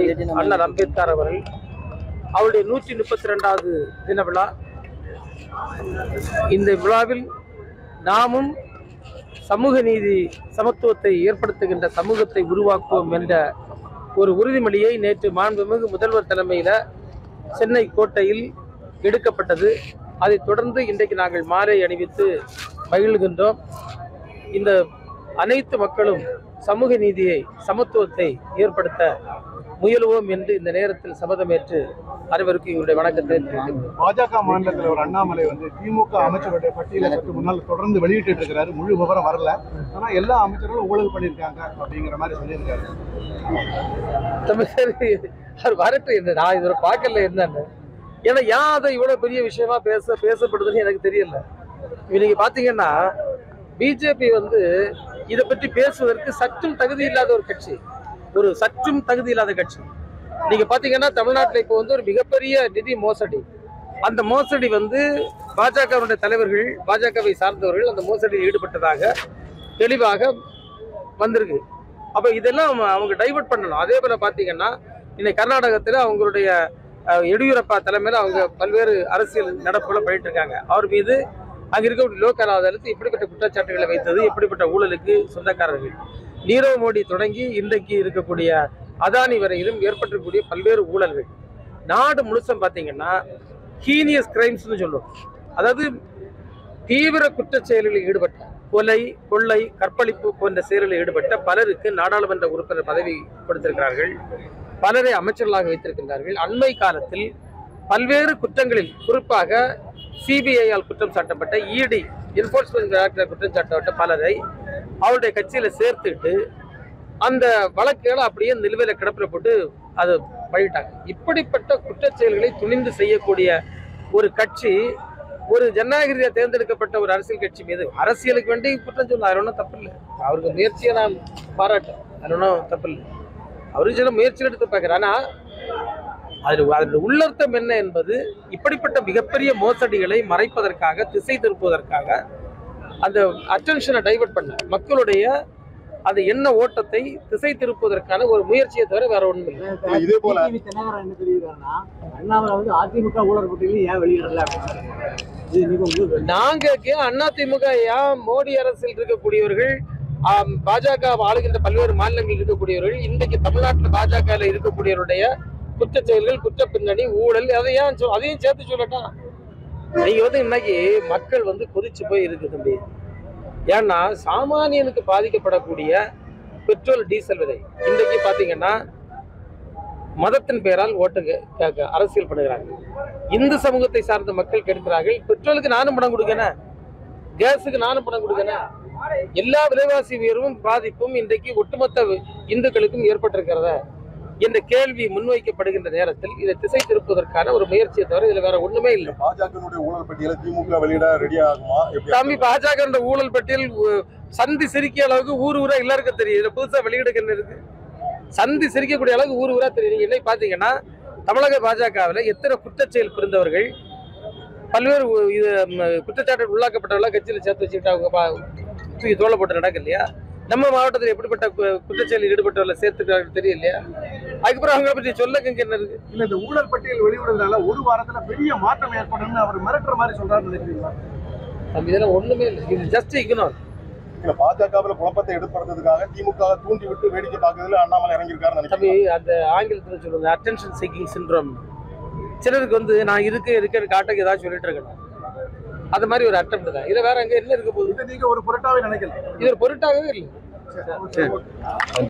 அண்ணல் அம்பேத்கர் அவர்கள் அவருடைய நூற்றி முப்பத்தி ரெண்டாவது தின விழா இந்த விழாவில் நாமும் சமூக நீதி சமத்துவத்தை ஏற்படுத்துகின்ற சமூகத்தை உருவாக்குவோம் என்ற ஒரு உறுதிமொழியை நேற்று மாண்புமிகு முதல்வர் தலைமையில் சென்னை கோட்டையில் எடுக்கப்பட்டது அதைத் தொடர்ந்து இன்றைக்கு நாங்கள் மாலை அணிவித்து மகிழ்கின்றோம் இந்த அனைத்து மக்களும் சமூக நீதியை சமத்துவத்தை ஏற்படுத்த முயலுவோம் என்று இந்த நேரத்தில் சபதமேற்று அனைவருக்கும் எங்களுடைய வணக்கத்தை தெரிவிக்கின்றோம் பாஜக மாநில தலைவர் அண்ணாமலை வந்து திமுக அமைச்சருடைய பட்டியலை சற்று முன்னால் தொடர்ந்து வெளியிட்டு இருக்கிறாரு முழு விவரம் வரல ஆனா எல்லா அமைச்சர்களும் ஊழல் பண்ணியிருக்காங்க அப்படிங்கிற மாதிரி சொல்லியிருக்காரு தமிழ் அவர் வரட்டும் என்ன நான் இதுவரை பார்க்கல என்னன்னு ஏன்னா ஏன் அதை இவ்வளவு பெரிய விஷயமா பேச பேசப்படுதுன்னு எனக்கு தெரியல இப்ப நீங்க பாத்தீங்கன்னா பிஜேபி வந்து இதை பற்றி பேசுவதற்கு சற்றும் தகுதி இல்லாத ஒரு கட்சி ஒரு சற்றும் தகுதி இல்லாத கட்சி நீங்க பாத்தீங்கன்னா தமிழ்நாட்டில் இப்போ வந்து ஒரு மிகப்பெரிய நிதி மோசடி அந்த மோசடி வந்து பாஜகவுடைய தலைவர்கள் பாஜகவை சார்ந்தவர்கள் அந்த மோசடியில் ஈடுபட்டதாக தெளிவாக வந்திருக்கு அப்போ இதெல்லாம் அவங்க- அவங்க டைவர்ட் பண்ணணும் அதே போல பார்த்தீங்கன்னா இன்னைக்கு கர்நாடகத்தில் அவங்களுடைய அஹ், எடியூரப்பா தலைமையில் அவங்க பல்வேறு அரசியல் நடப்புகளை பண்ணிட்டு இருக்காங்க அவர் மீது அங்க இருக்கக்கூடிய லோக் அதாலத்து இப்படிப்பட்ட குற்றச்சாட்டுகளை வைத்தது இப்படிப்பட்ட ஊழலுக்கு சொந்தக்காரர்கள் நீரவ் மோடி தொடங்கி இன்றைக்கு இருக்கக்கூடிய அதானி வரையிலும் ஏற்பட்டிருக்கக்கூடிய பல்வேறு ஊழல்கள் நாடு முழுசும் பார்த்தீங்கன்னா ஹீனியஸ் கிரைம்ஸ்னு சொல்லுவோம் அதாவது தீவிர குற்றச் செயல்களில் ஈடுபட்ட கொலை கொள்ளை கற்பழிப்பு போன்ற செயல்களில் ஈடுபட்ட பலருக்கு நாடாளுமன்ற உறுப்பினர் பதவி கொடுத்திருக்கிறார்கள் பலரை அமைச்சர்களாக வைத்திருக்கின்றார்கள் அண்மை காலத்தில் பல்வேறு குற்றங்களில் குறிப்பாக சிபிஐயால் குற்றம் சாட்டப்பட்ட இடி என்போர்ஸ்மெண்ட் டைரக்டர் குற்றம் சாட்டப்பட்ட பலரை அவருடைய கட்சியில சேர்த்துட்டு அந்த வழக்குகளை அப்படியே நிலுவையில கிடப்பில போட்டு அதை பண்ணிட்டாங்க இப்படிப்பட்ட குற்றச் செயல்களை துணிந்து செய்யக்கூடிய ஒரு கட்சி ஒரு ஜனநாயக ரீதியாக தேர்ந்தெடுக்கப்பட்ட ஒரு அரசியல் கட்சி மீது அரசியலுக்கு வேண்டி குற்றம் சொல்ல அது ஒன்றும் தப்பு இல்லை அவருக்கு முயற்சியை நான் பாராட்டேன் அது ஒன்றும் தப்பு இல்லை அவரு சில முயற்சிகள் எடுத்து பார்க்குறேன் ஆனால் அதில் அதனுடைய உள்ளர்த்தம் என்ன என்பது இப்படிப்பட்ட மிகப்பெரிய மோசடிகளை மறைப்பதற்காக திசை திருப்புவதற்காக அந்த அட்டென்ஷனை டைவர்ட் பண்ண மக்களுடைய அந்த எண்ண ஓட்டத்தை திசை திருப்புவதற்கான ஒரு முயற்சியை தவிர வேற ஒன்றும் இல்லை இதே போல டிடிவி தினகரன் என்ன சொல்லியிருக்காருன்னா அண்ணாமலை வந்து அதிமுக ஊழல் பட்டியலையும் ஏன் வெளியிடல அப்படின்னு இது நீங்க உங்களுக்கு நாங்க அதிமுக ஏன் மோடி அரசில் இருக்கக்கூடியவர்கள் ஆம், பாஜக ஆளுகின்ற பல்வேறு மாநிலங்களில் இருக்கக்கூடியவர்கள் இன்றைக்கு தமிழ்நாட்டில் பாஜக இருக்கக்கூடியவருடைய குற்றச் செயல்கள் குற்ற பின்னணி ஊழல் அதை ஏன் சொல் அதையும் சேர்த்து சொல்லட்டா நீங்க வந்து இன்னைக்கு மக்கள் வந்து கொதிச்சு போய் இருக்கு தம்பி ஏன்னா சாமானியனுக்கு பாதிக்கப்படக்கூடிய பெட்ரோல் டீசல் விலை இன்றைக்கு பாத்தீங்கன்னா மதத்தின் பெயரால் ஓட்டு கே- கேட்க அரசியல் பண்ணுகிறாங்க இந்து சமூகத்தை சார்ந்த மக்கள் கெடுக்கிறார்கள் பெட்ரோலுக்கு நானும் பணம் கொடுக்கணும் கேஸுக்கு நானும் பணம் கொடுக்கணும் எல்லா விலைவாசி உயர்வும் பாதிப்பும் இன்றைக்கு ஒட்டுமொத்த இந்துக்களுக்கும் ஏற்பட்டிருக்கிறத என்ற கேள்வி முன்வைக்கப்படுகின்ற நேரத்தில் இதை திசை திருப்புவதற்கான ஒரு முயற்சியை தவிர இதுல வேற ஒண்ணுமே இல்லை பாஜகனுடைய ஊழல் பட்டியலை திமுக வெளியிட ரெடி ஆகுமா எப்படி தம்பி பாஜக என்ற ஊழல் பட்டியல் உ- சந்தி சிரிக்கிய அளவுக்கு ஊர் ஊரா எல்லாருக்கும் தெரியும் இதுல புதுசா வெளியிடுக்கு என்ன இருக்கு சந்தி சிரிக்கக்கூடிய அளவுக்கு ஊர் ஊரா தெரியும் நீங்க இன்னைக்கு பாத்தீங்கன்னா தமிழக பாஜகவில் எத்தனை குற்றச்செயல் புரிந்தவர்கள் பல்வேறு உ- இது ம், குற்றச்சாட்டு உள்ளாக்கப்பட்டவர்களாக கட்சியில் சேர்த்து வச்சுக்கிட்டு அவங்க பா- தூக்கி தோலை போட்டு நடக்கு இல்லையா நம்ம மாவட்டத்தில் எப்படிப்பட்ட கு- குற்றச்செயலில் ஈடுபட்டவர்களை சேர்த்துக்கிறாங்க தெரியும் இல்லையா அதுக்கப்புறம் அவங்களை பற்றி சொல்ல இங்க என்ன இருக்கு இல்ல இந்த ஊழல் பட்டியல் வெளியிடுறதுனால ஒரு வாரத்துல பெரிய மாற்றம் ஏற்படும்னு அவர் மிரட்டுற மாதிரி சொல்றாரு நினைக்கிறீங்களா நம்ம இதெல்லாம் ஒண்ணுமே இல்லை இது ஜஸ்ட் இக்னோர் இல்ல பாஜகவுல குழப்பத்தை ஏற்படுத்துறதுக்காக திமுக வை தூண்டி விட்டு வேடிக்கை பார்க்கறதுல அண்ணாமலை இறங்கியிருக்காருன்னு தம்பி நினைக்கிறேன் அந்த ஆங்கிலத்தில் சொல்லுவாங்க அட்டென்ஷன் சீக்கிங் சிண்ட்ரோம் சிலருக்கு வந்து நான் இருக்கு இருக்கேன்னு காட்டுக்கு ஏதாவது சொல்லிட்டு இருக்கேன் அது மாதிரி ஒரு அட்டம் தான் இதுல வேற அங்க என்ன இருக்க போகுது இதை நீங்க ஒரு பொருட்டாவே நினைக்கல இது ஒரு பொருட்டாகவே இல்லை